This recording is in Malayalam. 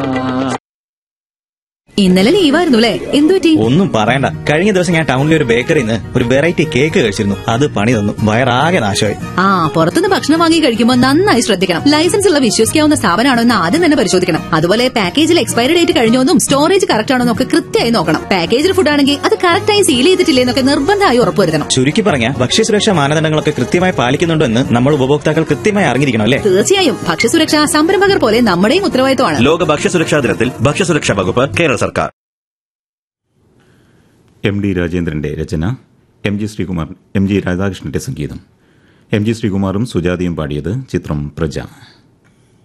ഇന്നലെ ലീവായിരുന്നു അല്ലേ എന്തുപറ്റി ഒന്നും പറയണ്ട കഴിഞ്ഞ ദിവസം ഞാൻ ടൗണിലെ ഒരു ബേക്കറിയിൽ നിന്ന് ഒരു വെറൈറ്റി കേക്ക് കഴിച്ചിരുന്നു അത് പണി തന്നു വയറാകെ നാശമായി ആ പുറത്തുനിന്ന് ഭക്ഷണം വാങ്ങി കഴിക്കുമ്പോൾ നന്നായി ശ്രദ്ധിക്കണം ലൈസൻസ് ഉള്ള വിശ്വസിക്കാവുന്ന സ്ഥാപനമാണോ എന്ന് ആദ്യം തന്നെ പരിശോധിക്കണം അതുപോലെ പാക്കേജിൽ എക്സ്പയറി ഡേറ്റ് കഴിഞ്ഞോന്നും സ്റ്റോറേജ് കറക്റ്റ് ആണോ എന്നൊക്കെ കൃത്യമായി നോക്കണം പാക്കേജിൽ ഫുഡ് ആണെങ്കിൽ അത് കറക്റ്റായി സീൽ ചെയ്തിട്ടില്ലേ എന്നൊക്കെ നിർബന്ധമായി ഉറപ്പുവരുത്തണം ചുരുക്കി പറഞ്ഞ ഭക്ഷ്യസുരക്ഷാ മാനദണ്ഡങ്ങളൊക്കെ കൃത്യമായി പാലിക്കുന്നുണ്ടോ എന്ന് നമ്മൾ ഉപഭോക്താക്കൾ കൃത്യമായി അറിഞ്ഞിരിക്കണം അല്ലേ തീർച്ചയായും ഭക്ഷ്യസുരക്ഷ സംരംഭകർ പോലെ നമ്മുടെയും ഉത്തരവാദിത്തമാണ് ലോക ഭക്ഷ്യസുരക്ഷാ ദിനത്തിൽ ഭക്ഷ്യസുരക്ഷാ വകുപ്പ് കേരള സർക്കാർ എം ഡി രാജേന്ദ്രന്റെ രചന M G Sreekumar M G രാധാകൃഷ്ണന്റെ സംഗീതം എം ജി ശ്രീകുമാറും സുജാതയും പാടിയത് ചിത്രം പ്രജ